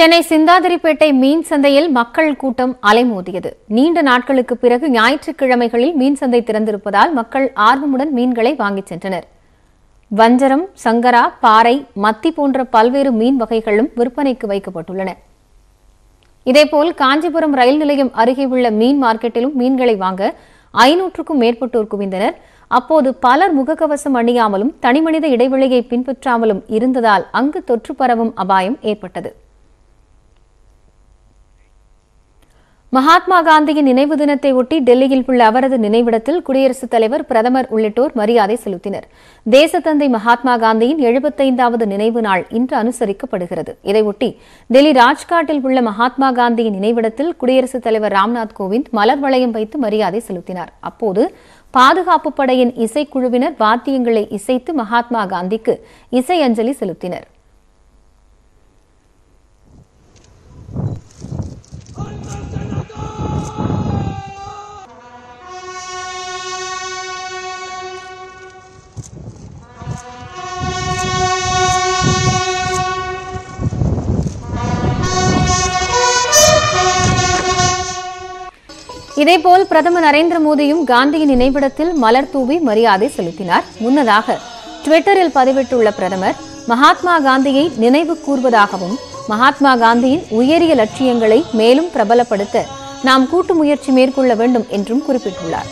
சென்னை சிந்தாதிரிப்பேட்டை மீன் சந்தையில் மக்கள் கூட்டம் அலைமோதியது நீண்ட நாட்களுக்கு பிறகு ஞாயிற்றுக்கிழமைகளில் மீன் சந்தை திறந்திருப்பதால் மக்கள் ஆர்வமுடன் மீன்களை வாங்கிச் சென்றனர் வஞ்சரம் சங்கரா பாறை மத்தி போன்ற பல்வேறு மீன் வகைகளும் விற்பனைக்கு வைக்கப்பட்டுள்ளன இதேபோல் காஞ்சிபுரம் ரயில் நிலையம் அருகே உள்ள மீன் மார்க்கெட்டிலும் மீன்களை வாங்க ஐநூற்றுக்கும் மேற்பட்டோர் குவிந்தனர் அப்போது பலர் முகக்கவசம் அணியாமலும் தனிமனித இடைவெளியை பின்பற்றாமலும் இருந்ததால் அங்கு தொற்று பரவும் அபாயம் ஏற்பட்டது மகாத்மா காந்தியின் நினைவு தினத்தை ஒட்டி டெல்லியில் உள்ள அவரது நினைவிடத்தில் குடியரசுத் தலைவர் பிரதமர் உள்ளிட்டோர் மரியாதை செலுத்தினர் தேசத்தந்தை மகாத்மா காந்தியின் எழுபத்தைந்தாவது நினைவு நாள் இன்று அனுசரிக்கப்படுகிறது இதையொட்டி டெல்லி ராஜ்காட்டில் உள்ள மகாத்மா காந்தியின் நினைவிடத்தில் குடியரசுத் தலைவர் ராம்நாத் கோவிந்த் மலர் வளையம் வைத்து மரியாதை செலுத்தினார் அப்போது பாதுகாப்பு படையின் இசைக்குழுவினர் வாத்தியங்களை இசைத்து மகாத்மா காந்திக்கு இசை அஞ்சலி செலுத்தினர் இதேபோல் பிரதமர் நரேந்திர மோடியும் காந்தியின் நினைவிடத்தில் மலர் தூவி மரியாதை செலுத்தினார் முன்னதாக டுவிட்டரில் பதிவிட்டுள்ள பிரதமர் மகாத்மா காந்தியை நினைவு கூர்வதாகவும் மகாத்மா காந்தியின் உயரிய லட்சியங்களை மேலும் பிரபலப்படுத்த நாம் கூட்டு முயற்சி மேற்கொள்ள வேண்டும் என்றும் குறிப்பிட்டுள்ளார்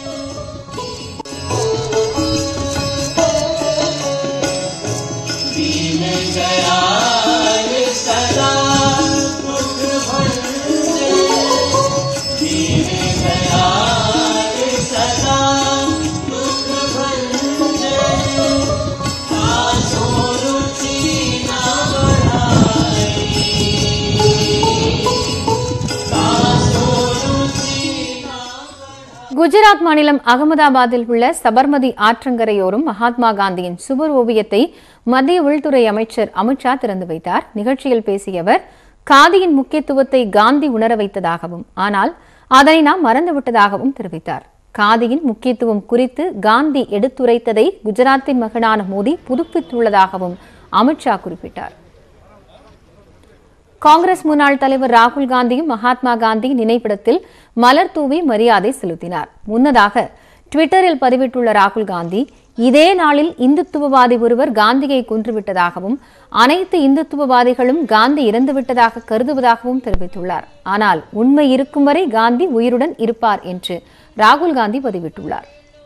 குஜராத் மாநிலம் அகமதாபாத்தில் உள்ள சபர்மதி ஆற்றங்கரையோரம் மகாத்மா காந்தியின் சுவர் ஓவியத்தை மத்திய உள்துறை அமைச்சர் அமித்ஷா திறந்து வைத்தார் நிகழ்ச்சியில் பேசிய அவர் காதியின் முக்கியத்துவத்தை காந்தி உணர வைத்ததாகவும் ஆனால் அதனை நாம் மறந்துவிட்டதாகவும் தெரிவித்தார் காதியின் முக்கியத்துவம் குறித்து காந்தி எடுத்துரைத்ததை குஜராத்தின் மகனான மோடி புதுப்பித்துள்ளதாகவும் அமித்ஷா குறிப்பிட்டார் காங்கிரஸ் முன்னாள் தலைவர் ராகுல் காந்தியும் மகாத்மா காந்தி நினைவிடத்தில் மலர் தூவி மரியாதை செலுத்தினார் முன்னதாக டுவிட்டரில் பதிவிட்டுள்ள ராகுல் காந்தி இதே நாளில் இந்துத்துவவாதி ஒருவர் காந்தியை கொன்றுவிட்டதாகவும் அனைத்து இந்துத்துவவாதிகளும் காந்தி இறந்துவிட்டதாக கருதுவதாகவும் தெரிவித்துள்ளார் ஆனால் உண்மை இருக்கும் வரை காந்தி உயிருடன் இருப்பார் என்று ராகுல் காந்தி பதிவிட்டுள்ளார்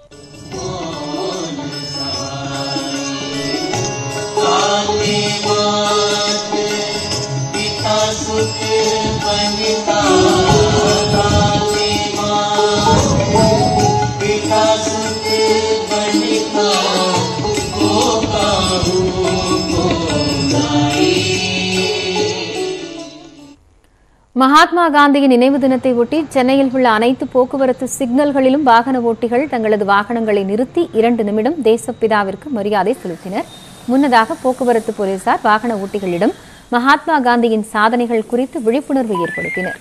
மகாத்மா காந்தியின் நினைவு தினத்தை ஒட்டி சென்னையில் உள்ள அனைத்து போக்குவரத்து சிக்னல்களிலும் வாகன ஓட்டிகள் தங்களது வாகனங்களை நிறுத்தி இரண்டு நிமிடம் தேசப்பிதாவிற்கு மரியாதை செலுத்தினர் முன்னதாக போக்குவரத்து போலீசார் வாகன ஓட்டிகளிடம் மகாத்மா காந்தியின் சாதனைகள் குறித்து விழிப்புணர்வு ஏற்படுத்தினர்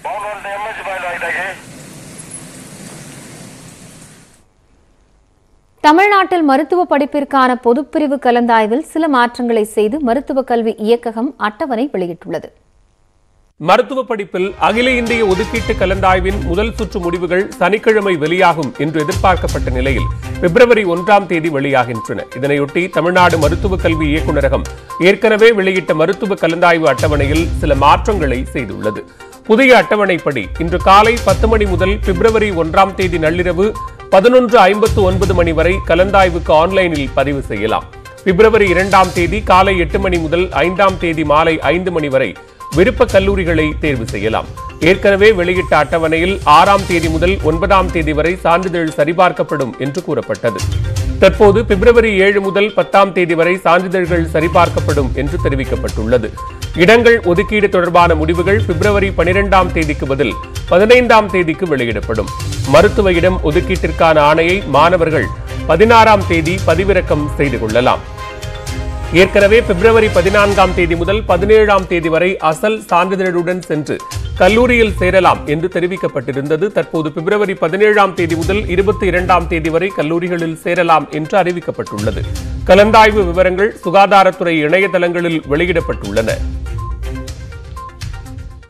தமிழ்நாட்டில் மருத்துவ படிப்பிற்கான பொதுப்பிரிவு கலந்தாய்வில் சில மாற்றங்களை செய்து மருத்துவக் கல்வி இயக்ககம் அட்டவணை வெளியிட்டுள்ளது மருத்துவ படிப்பில் அகில இந்திய ஒதுக்கீட்டு கலந்தாய்வின் முதல் சுற்று முடிவுகள் சனிக்கிழமை வெளியாகும் என்று எதிர்பார்க்கப்பட்ட நிலையில் பிப்ரவரி ஒன்றாம் தேதி வெளியாகின்றன இதனையொட்டி தமிழ்நாடு மருத்துவ கல்வி இயக்குநரகம் ஏற்கனவே வெளியிட்ட மருத்துவ கலந்தாய்வு அட்டவணையில் சில மாற்றங்களை செய்துள்ளது புதிய அட்டவணைப்படி இன்று காலை பத்து மணி முதல் பிப்ரவரி ஒன்றாம் தேதி நள்ளிரவு பதினொன்று ஐம்பத்து ஒன்பது மணி வரை கலந்தாய்வுக்கு ஆன்லைனில் பதிவு செய்யலாம் பிப்ரவரி இரண்டாம் தேதி காலை எட்டு மணி முதல் ஐந்தாம் தேதி மாலை ஐந்து மணி வரை விருப்ப கல்லூரிகளை தேர்வு செய்யலாம் ஏற்கனவே வெளியிட்ட அட்டவணையில் ஆறாம் தேதி முதல் ஒன்பதாம் தேதி வரை சான்றிதழ் சரிபார்க்கப்படும் என்று கூறப்பட்டது தற்போது பிப்ரவரி ஏழு முதல் பத்தாம் தேதி வரை சான்றிதழ்கள் சரிபார்க்கப்படும் என்று தெரிவிக்கப்பட்டுள்ளது இடங்கள் ஒதுக்கீடு தொடர்பான முடிவுகள் பிப்ரவரி பனிரெண்டாம் தேதிக்கு பதில் பதினைந்தாம் தேதிக்கு வெளியிடப்படும் மருத்துவ இடம் ஒதுக்கீட்டிற்கான ஆணையை மாணவர்கள் பதினாறாம் தேதி பதிவிறக்கம் செய்து கொள்ளலாம் ஏற்கனவே பிப்ரவரி பதினான்காம் தேதி முதல் பதினேழாம் தேதி வரை அசல் சான்றிதழுடன் சென்று கல்லூரியில் சேரலாம் என்று தெரிவிக்கப்பட்டிருந்தது தற்போது பிப்ரவரி பதினேழாம் தேதி முதல் இருபத்தி இரண்டாம் தேதி வரை கல்லூரிகளில் சேரலாம் என்று அறிவிக்கப்பட்டுள்ளது கலந்தாய்வு விவரங்கள் சுகாதாரத்துறை இணையதளங்களில் வெளியிடப்பட்டுள்ளன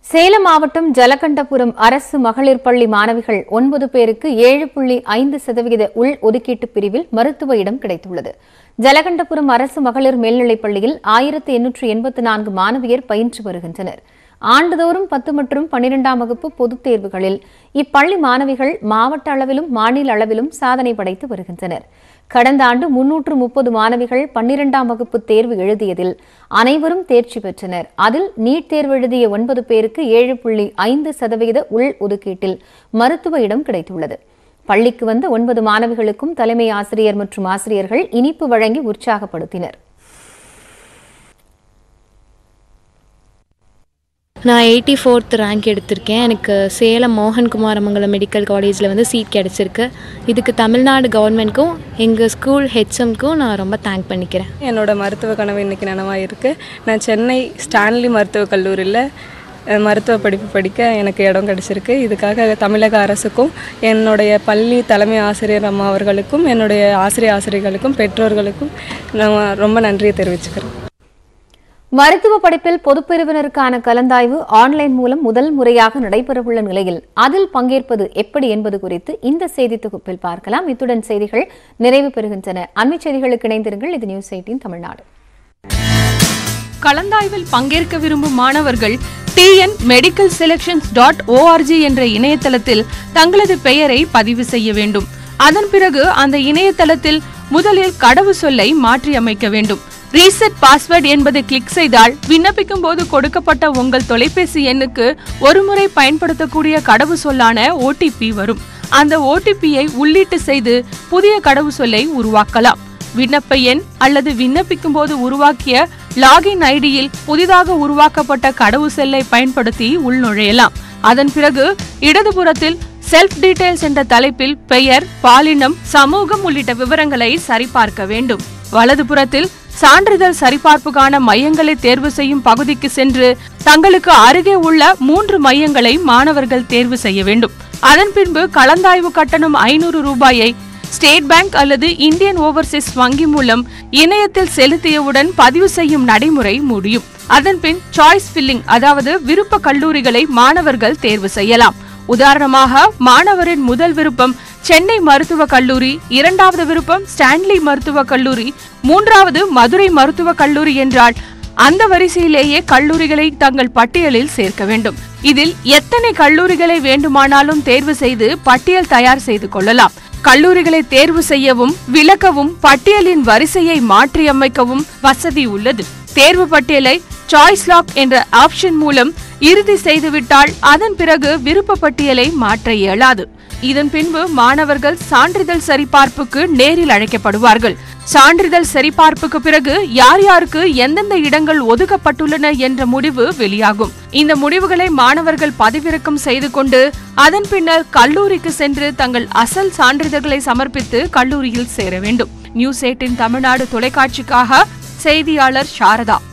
சேலம் மாவட்டம் ஜலகண்டபுரம் அரசு மகளிர் பள்ளி மாணவிகள் ஒன்பது பேருக்கு ஏழு புள்ளி ஐந்து சதவிகித உள் ஒதுக்கீட்டு பிரிவில் மருத்துவ இடம் கிடைத்துள்ளது ஜலகண்டபுரம் அரசு மகளிர் மேல்நிலைப் பள்ளியில் ஆயிரத்து எண்ணூற்று எண்பத்து நான்கு மாணவியர் பயின்று வருகின்றனர் ஆண்டுதோறும் பத்து மற்றும் பன்னிரெண்டாம் வகுப்பு பொதுத் தேர்வுகளில் இப்பள்ளி மாணவிகள் மாவட்ட அளவிலும் மாநில அளவிலும் சாதனை படைத்து வருகின்றனர் கடந்த ஆண்டு முன்னூற்று முப்பது மாணவிகள் பன்னிரெண்டாம் வகுப்பு தேர்வு எழுதியதில் அனைவரும் தேர்ச்சி பெற்றனர் அதில் நீட் தேர்வு எழுதிய ஒன்பது பேருக்கு ஏழு புள்ளி ஐந்து சதவிகித உள் ஒதுக்கீட்டில் மருத்துவ இடம் கிடைத்துள்ளது பள்ளிக்கு வந்த ஒன்பது மாணவிகளுக்கும் தலைமை ஆசிரியர் மற்றும் ஆசிரியர்கள் இனிப்பு வழங்கி உற்சாகப்படுத்தினர் நான் எயிட்டி ஃபோர்த் ரேங்க் எடுத்திருக்கேன் எனக்கு சேலம் மோகன்குமார் மங்கலம் மெடிக்கல் காலேஜில் வந்து சீட் கிடச்சிருக்கு இதுக்கு தமிழ்நாடு கவர்மெண்ட்க்கும் எங்கள் ஸ்கூல் ஹெச்எம்க்கும் நான் ரொம்ப தேங்க் பண்ணிக்கிறேன் என்னோட மருத்துவ கனவு இன்றைக்கி நனவாக இருக்குது நான் சென்னை ஸ்டான்லி மருத்துவக் கல்லூரியில் அஹ், மருத்துவ படிப்பு படிக்க எனக்கு இடம் கிடச்சிருக்கு இதுக்காக தமிழக அரசுக்கும் என்னுடைய பள்ளி தலைமை ஆசிரியர் அம்மா அவர்களுக்கும் என்னுடைய ஆசிரியர் ஆசிரியர்களுக்கும் பெற்றோர்களுக்கும் நான் ரொம்ப நன்றியை தெரிவிச்சுக்கிறேன் மருத்துவ படிப்பில் பொதுப்பிரிவினருக்கான கலந்தாய்வு ஆன்லைன் மூலம் முதல் முறையாக நடைபெறவுள்ள நிலையில் அதில் பங்கேற்பது எப்படி என்பது குறித்து இந்த செய்தி தொகுப்பில் பார்க்கலாம் இத்துடன் செய்திகள் நிறைவு பெறுகின்றன அண்மைச் செய்திகளுக்கு இணைந்திருங்கள் இது நியூஸ் எயிட்டின் தமிழ்நாடு கலந்தாய்வில் பங்கேற்க விரும்பும் மாணவர்கள் TN medical selections dot org என்ற இணையதளத்தில் தங்களது பெயரை பதிவு செய்ய வேண்டும் அதன் பிறகு அந்த இணையதளத்தில் முதலில் கடவு சொல்லை மாற்றி அமைக்க வேண்டும் ரீசெட் பாஸ்வேர்ட் என்பதை கிளிக் செய்தால் விண்ணப்பிக்கும் போது கொடுக்கப்பட்ட உங்கள் தொலைபேசி எண்ணுக்கு ஒருமுறை பயன்படுத்தக்கூடிய கடவு சொல்லான ஓடிபி வரும் அந்த ஓடிபியை உள்ளீட்டு செய்து புதிய கடவு சொல்லை உருவாக்கலாம் விண்ணப்ப எண் அல்லது விண்ணப்பிக்கும் போது உருவாக்கிய லாகின் ஐடியில் புதிதாக உருவாக்கப்பட்ட கடவு செல்லை பயன்படுத்தி உள்நுழையலாம் அதன் பிறகு இடதுபுறத்தில் செல்ஃப் டீடைல்ஸ் என்ற தலைப்பில் பெயர் பாலினம் சமூகம் உள்ளிட்ட விவரங்களை சரிபார்க்க வேண்டும் வலதுபுறத்தில் சான்றிதழ் சரிபார்ப்புக்கான மையங்களை தேர்வு செய்யும் பகுதிக்கு சென்று தங்களுக்கு அருகே உள்ள மூன்று மையங்களை மாணவர்கள் தேர்வு செய்ய வேண்டும் அதன் பின்பு கலந்தாய்வு கட்டணம் ஐநூறு ரூபாயை ஸ்டேட் பேங்க் அல்லது இந்தியன் ஓவர்சீஸ் வங்கி மூலம் இணையத்தில் செலுத்தியவுடன் பதிவு செய்யும் நடைமுறை முடியும் அதன் பின் சாய்ஸ் ஃபில்லிங் அதாவது விருப்ப கல்லூரிகளை மாணவர்கள் தேர்வு செய்யலாம் உதாரணமாக மாணவரின் முதல் விருப்பம் சென்னை மருத்துவக் கல்லூரி இரண்டாவது விருப்பம் ஸ்டான்லி மருத்துவக் கல்லூரி மூன்றாவது மதுரை மருத்துவக் கல்லூரி என்றால் அந்த வரிசையிலேயே கல்லூரிகளை தங்கள் பட்டியலில் சேர்க்க வேண்டும் இதில் எத்தனை கல்லூரிகளை வேண்டுமானாலும் தேர்வு செய்து பட்டியல் தயார் செய்து கொள்ளலாம் கல்லூரிகளை தேர்வு செய்யவும் விளக்கவும் பட்டியலின் வரிசையை மாற்றியமைக்கவும் வசதி உள்ளது தேர்வு பட்டியலை சாய்ஸ் லாக் என்ற ஆப்ஷன் மூலம் இறுதி செய்துவிட்டால் அதன் பிறகு விருப்ப பட்டியலை மாற்ற இயலாது இதன் பின்பு மாணவர்கள் சான்றிதழ் சரிபார்ப்புக்கு நேரில் அழைக்கப்படுவார்கள் சான்றிதழ் சரிபார்ப்புக்கு பிறகு யார் யாருக்கு எந்தெந்த இடங்கள் ஒதுக்கப்பட்டுள்ளன என்ற முடிவு வெளியாகும் இந்த முடிவுகளை மாணவர்கள் பதிவிறக்கம் செய்து கொண்டு அதன் பின்னர் கல்லூரிக்கு சென்று தங்கள் அசல் சான்றிதழ்களை சமர்ப்பித்து கல்லூரியில் சேர வேண்டும் நியூஸ் எயிட்டின் தமிழ்நாடு தொலைக்காட்சிக்காக செய்தியாளர் சாரதா